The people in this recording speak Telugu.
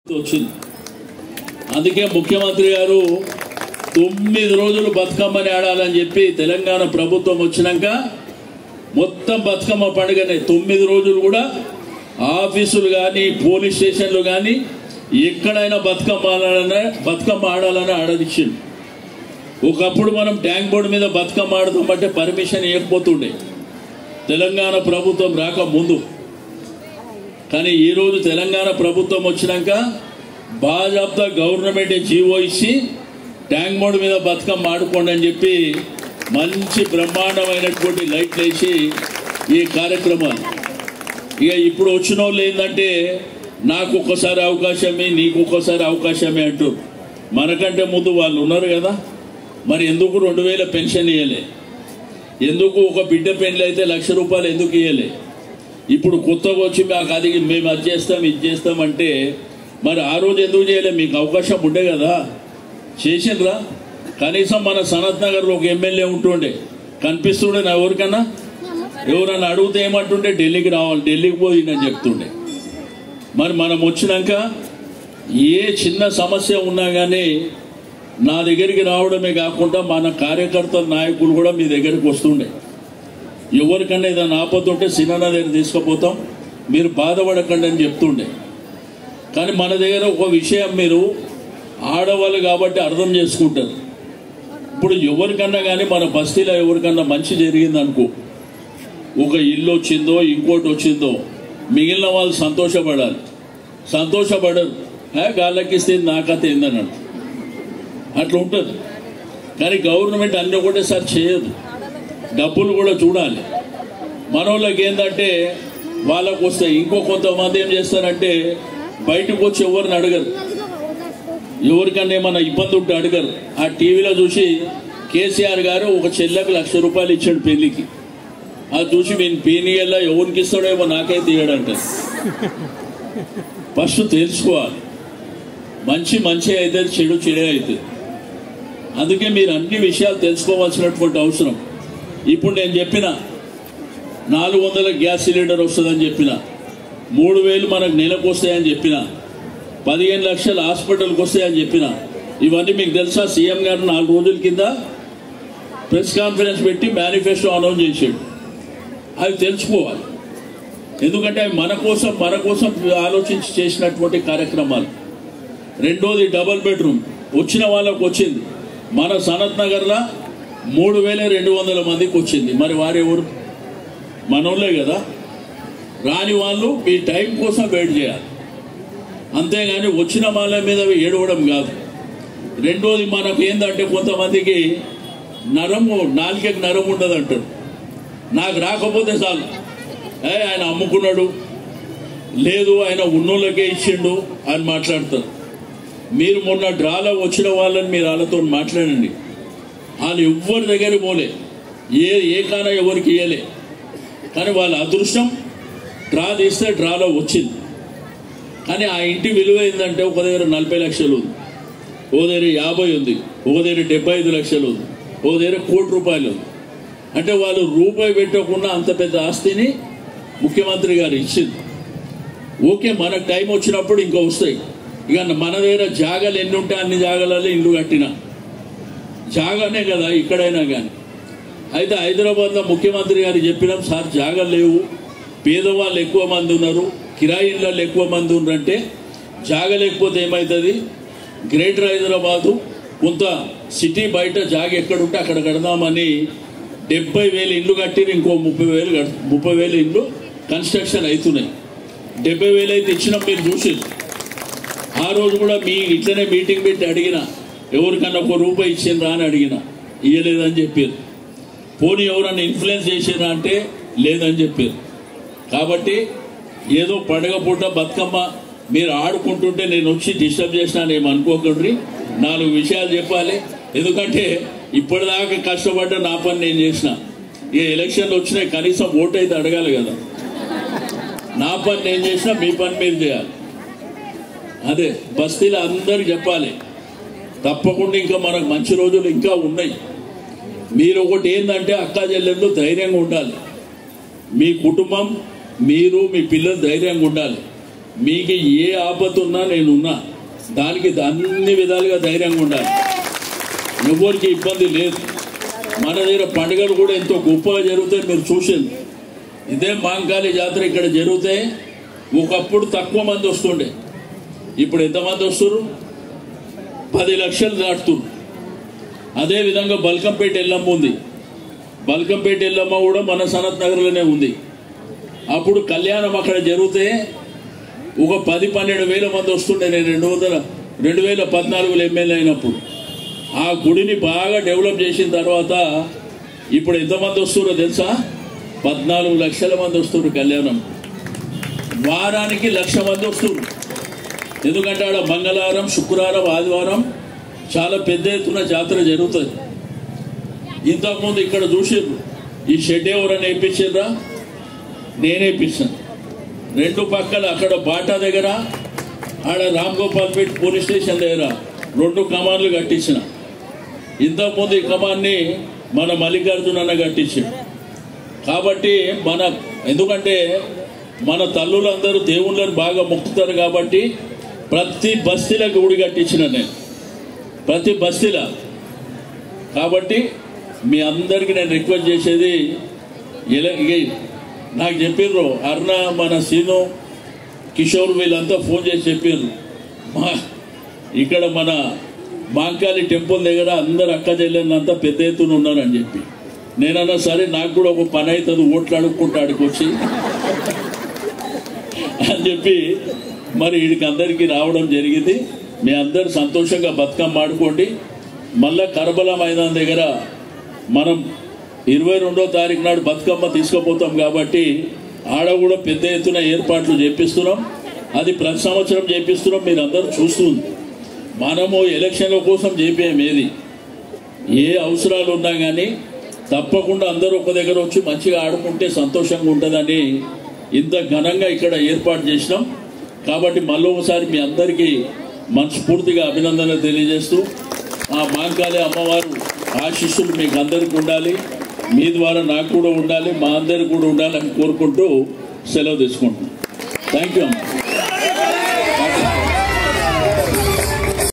వచ్చింది అందుకే ముఖ్యమంత్రి గారు తొమ్మిది రోజులు బతుకమ్మని ఆడాలని చెప్పి తెలంగాణ ప్రభుత్వం వచ్చినాక మొత్తం బతుకమ్మ పండుగనే తొమ్మిది రోజులు కూడా ఆఫీసులు కానీ పోలీస్ స్టేషన్లు కానీ ఎక్కడైనా బతుకమ్మ ఆడాలనే బతుకమ్మ ఆడాలని ఆడదిచ్చిండు ఒకప్పుడు మనం ట్యాంక్ బోర్డు మీద బతుకమ్మ ఆడదామంటే పర్మిషన్ ఇవ్వకపోతుండే తెలంగాణ ప్రభుత్వం రాక ముందు కానీ ఈ రోజు తెలంగాణ ప్రభుత్వం వచ్చినాక బాజాబ్తా గవర్నమెంట్ జీవో ఇచ్చి ట్యాంక్ మోడ్ మీద బతుకమ్మ ఆడుకోండి అని చెప్పి మంచి బ్రహ్మాండమైనటువంటి లైట్లు వేసి ఈ కార్యక్రమాలు ఇక ఇప్పుడు వచ్చిన వాళ్ళు ఏంటంటే నాకు ఒక్కసారి అవకాశమే నీకు ఒక్కసారి అవకాశమే అంటారు మనకంటే ముందు వాళ్ళు ఉన్నారు కదా మరి ఎందుకు రెండు వేల పెన్షన్ ఇవ్వలే ఎందుకు ఒక బిడ్డ పెళ్లి అయితే లక్ష రూపాయలు ఎందుకు ఇవ్వలే ఇప్పుడు కొత్తగా వచ్చి మాకు అది మేము అది చేస్తాం ఇది చేస్తాం అంటే మరి ఆ రోజు ఎందుకు చేయలే మీకు అవకాశం ఉండే కదా చేసిండ్రా కనీసం మన సనత్ నగర్లో ఒక ఎమ్మెల్యే ఉంటుండే కనిపిస్తుండే నా ఎవరికన్నా ఎవరన్నా అడిగితే ఏమంటుండే ఢిల్లీకి రావాలి ఢిల్లీకి పోయిందని చెప్తుండే మరి మనం వచ్చినాక ఏ చిన్న సమస్య ఉన్నా కానీ నా దగ్గరికి రావడమే కాకుండా మన కార్యకర్తల నాయకులు కూడా మీ దగ్గరికి వస్తుండే ఎవరికన్నా ఏదైనా ఆపతుంటే సినిమా దగ్గర తీసుకుపోతాం మీరు బాధపడకండి అని చెప్తుండే కానీ మన దగ్గర ఒక విషయం మీరు ఆడవాళ్ళు కాబట్టి అర్థం చేసుకుంటారు ఇప్పుడు ఎవరికన్నా కానీ మన బస్తీలో ఎవరికన్నా మంచి జరిగింది అనుకో ఒక ఇల్లు వచ్చిందో ఇంకోటి వచ్చిందో మిగిలిన వాళ్ళు సంతోషపడాలి సంతోషపడరు "ఏ, గాళ్ళకిస్తే నా కథ ఏందన్నాడు అట్లా ఉంటుంది కానీ గవర్నమెంట్ అన్ని ఒకటేసారి చేయదు డబ్బులు కూడా చూడాలి మనోళ్ళకి ఏంటంటే వాళ్ళకు వస్తాయి ఇంకో కొంతమంది ఏం చేస్తారంటే బయటకు వచ్చి ఎవరిని అడగరు ఎవరికన్నా ఏమన్నా ఇబ్బంది ఉంటే అడగరు ఆ టీవీలో చూసి కేసీఆర్ గారు ఒక చెల్లెకు లక్ష రూపాయలు ఇచ్చాడు పెళ్లికి అది చూసి నేను పీనియల్లా ఎవరికి ఇస్తాడేమో నాకైతే ఇయ్యడంట ఫస్ట్ తెలుసుకోవాలి మంచి మంచి అయితే చెడు చెడే అవుతుంది అందుకే మీరు అన్ని విషయాలు తెలుసుకోవాల్సినటువంటి అవసరం ఇప్పుడు నేను చెప్పిన నాలుగు వందల గ్యాస్ సిలిండర్ వస్తుందని చెప్పిన మూడు వేలు మనకు నెలకు వస్తాయని చెప్పిన పదిహేను లక్షలు హాస్పిటల్కి వస్తాయని చెప్పిన ఇవన్నీ మీకు తెలుసా సీఎం గారు నాలుగు రోజుల కింద ప్రెస్ కాన్ఫరెన్స్ పెట్టి మేనిఫెస్టో అనౌన్స్ చేసాడు అవి తెలుసుకోవాలి ఎందుకంటే అవి మన కోసం మన కోసం ఆలోచించి చేసినటువంటి కార్యక్రమాలు రెండోది డబల్ బెడ్రూమ్ వచ్చిన వాళ్ళకు వచ్చింది మన సనత్ నగర్లో మూడు వేల రెండు వందల మందికి వచ్చింది మరి వారెవరు మనోళ్ళే కదా రాని వాళ్ళు మీ టైం కోసం వెయిట్ చేయాలి అంతేగాని వచ్చిన వాళ్ళ మీద ఏడవడం కాదు రెండోది మనకు ఏంటంటే కొంతమందికి నరము నాలుగకి నరం ఉండదు అంటారు నాకు రాకపోతే చాలు ఏ ఆయన అమ్ముకున్నాడు లేదు ఆయన ఉన్నోళ్ళకే ఇచ్చిండు అని మాట్లాడతారు మీరు మొన్న డ్రాలో వచ్చిన వాళ్ళని మీరు వాళ్ళతో మాట్లాడండి వాళ్ళు ఎవ్వరి దగ్గర పోలే ఏ ఏ కాన ఎవరికి ఇయ్యలే కానీ వాళ్ళ అదృష్టం డ్రా తీస్తే డ్రాలో వచ్చింది కానీ ఆ ఇంటి విలువ ఏంటంటే ఒక దగ్గర నలభై లక్షలు ఉంది ఓ దగ్గర యాభై ఉంది ఒక దగ్గర డెబ్బై ఐదు లక్షలు ఉంది ఓ దగ్గర కోటి రూపాయలు ఉంది అంటే వాళ్ళు రూపాయి పెట్టకుండా అంత పెద్ద ఆస్తిని ముఖ్యమంత్రి గారు ఇచ్చింది ఓకే మనకు టైం వచ్చినప్పుడు ఇంకా వస్తాయి ఇక మన దగ్గర జాగాలు ఎన్ని ఉంటే అన్ని జాగాలలో ఇల్లు కట్టినా జాగానే కదా ఇక్కడైనా కానీ అయితే హైదరాబాద్లో ముఖ్యమంత్రి గారు చెప్పినాం సార్ జాగాలు లేవు పేదవాళ్ళు ఎక్కువ మంది ఉన్నారు కిరాయి ఇళ్ళల్లో ఎక్కువ మంది ఉన్నారంటే జాగా లేకపోతే ఏమవుతుంది గ్రేటర్ హైదరాబాదు కొంత సిటీ బయట జాగ ఎక్కడుంటే అక్కడ కడదామని డెబ్బై వేలు ఇల్లు కట్టిన ఇంకో ముప్పై వేలు కట్ ముప్పై వేలు ఇల్లు కన్స్ట్రక్షన్ అవుతున్నాయి డెబ్బై వేలు అయితే ఇచ్చినాం మీరు చూసేది ఆ రోజు కూడా మీ ఇట్లనే మీటింగ్ పెట్టి అడిగిన ఎవరికన్నా ఒక రూపాయి ఇచ్చిండ్రా అని అడిగిన ఇయ్యలేదని చెప్పారు పోనీ ఎవరన్నా ఇన్ఫ్లుయెన్స్ చేసిరా అంటే లేదని చెప్పారు కాబట్టి ఏదో పండగ పూట బతుకమ్మ మీరు ఆడుకుంటుంటే నేను వచ్చి డిస్టర్బ్ చేసినా నేను అనుకోకండి నాలుగు విషయాలు చెప్పాలి ఎందుకంటే ఇప్పటిదాకా కష్టపడ్డ నా పని నేను చేసిన ఇక ఎలక్షన్లు వచ్చినాయి కనీసం ఓటు అయితే అడగాలి కదా నా పని నేను చేసినా మీ పని మీరు చేయాలి అదే బస్తీలో అందరికి చెప్పాలి తప్పకుండా ఇంకా మనకు మంచి రోజులు ఇంకా ఉన్నాయి మీరు ఒకటి ఏంటంటే అక్కా చెల్లెళ్ళు ధైర్యంగా ఉండాలి మీ కుటుంబం మీరు మీ పిల్లలు ధైర్యంగా ఉండాలి మీకు ఏ ఆపత్తి ఉన్నా నేనున్నా దానికి అన్ని విధాలుగా ధైర్యంగా ఉండాలి ఎవరికి ఇబ్బంది లేదు మన దగ్గర పండుగలు కూడా ఎంతో గొప్పగా జరుగుతాయి మీరు చూసింది ఇదే మాంకాళి జాతర ఇక్కడ జరిగితే ఒకప్పుడు తక్కువ మంది వస్తుండే ఇప్పుడు ఎంతమంది వస్తున్నారు పది లక్షలు దాటుతున్నారు అదే విధంగా బల్కంపేట ఎల్లమ్మ ఉంది బల్కంపేట ఎల్లమ్మ కూడా మన సనత్ నగర్లోనే ఉంది అప్పుడు కళ్యాణం అక్కడ జరిగితే ఒక పది పన్నెండు వేల మంది వస్తుండే నేను రెండు వందల రెండు వేల పద్నాలుగులో ఎమ్మెల్యే అయినప్పుడు ఆ గుడిని బాగా డెవలప్ చేసిన తర్వాత ఇప్పుడు ఎంతమంది వస్తున్నారో తెలుసా పద్నాలుగు లక్షల మంది వస్తున్నారు కళ్యాణం వారానికి లక్ష మంది వస్తున్నారు ఎందుకంటే ఆడ మంగళవారం శుక్రవారం ఆదివారం చాలా పెద్ద ఎత్తున జాతర జరుగుతుంది ఇంతకుముందు ఇక్కడ చూసారు ఈ షెడ్ ఎవరైనా వేయించారా నేనే ఇప్పించాను రెండు పక్కల అక్కడ బాటా దగ్గర ఆడ రామ్ గోపాల్ పేట్ పోలీస్ స్టేషన్ దగ్గర రెండు కమాన్లు కట్టించిన ఇంతకుముందు ఈ కమాన్ని మన మల్లికార్జున అన్న కట్టించాడు కాబట్టి మన ఎందుకంటే మన తల్లులందరూ దేవుళ్ళని బాగా మొక్కుతారు కాబట్టి ప్రతి బస్తీలకు గుడి కట్టించిన నేను ప్రతి బస్తీల కాబట్టి మీ అందరికీ నేను రిక్వెస్ట్ చేసేది ఇలా- ఇగ- నాకు చెప్పిర్రు అరుణ మన సీను కిషోర్ వీళ్ళంతా ఫోన్ చేసి చెప్పారు మా ఇక్కడ మన మాంకాళి టెంపుల్ దగ్గర అందరు అక్క చెల్లెళ్ళంతా పెద్ద ఎత్తున ఉన్నారని చెప్పి నేనన్నా సరే నాకు కూడా ఒక పని అవుతుంది ఓట్లు అడుక్కుంటా ఆడికి వచ్చి అని చెప్పి మరి వీడికి అందరికీ రావడం జరిగింది మీ అందరు సంతోషంగా బతుకమ్మ ఆడుకోండి మళ్ళా కరబల మైదాన్ దగ్గర మనం ఇరవై రెండో తారీఖు నాడు బతుకమ్మ తీసుకుపోతాం కాబట్టి ఆడ కూడా పెద్ద ఎత్తున ఏర్పాట్లు చేపిస్తున్నాం అది ప్రతి సంవత్సరం చేపిస్తున్నాం మీరు అందరూ చూస్తుంది మనము ఎలక్షన్ల కోసం చేపేయం ఏది ఏ అవసరాలు ఉన్నా కానీ తప్పకుండా అందరూ ఒక దగ్గర వచ్చి మంచిగా ఆడుకుంటే సంతోషంగా ఉంటుందని ఇంత ఘనంగా ఇక్కడ ఏర్పాటు చేసినాం కాబట్టి మళ్ళీ ఒకసారి మీ అందరికీ మనస్ఫూర్తిగా అభినందనలు తెలియజేస్తూ ఆ మాంకాళి అమ్మవారు ఆశీస్సులు మీకు అందరికీ ఉండాలి మీ ద్వారా నాకు కూడా ఉండాలి మా అందరికి కూడా ఉండాలని కోరుకుంటూ సెలవు తీసుకుంటున్నాం థ్యాంక్ యూ అమ్మ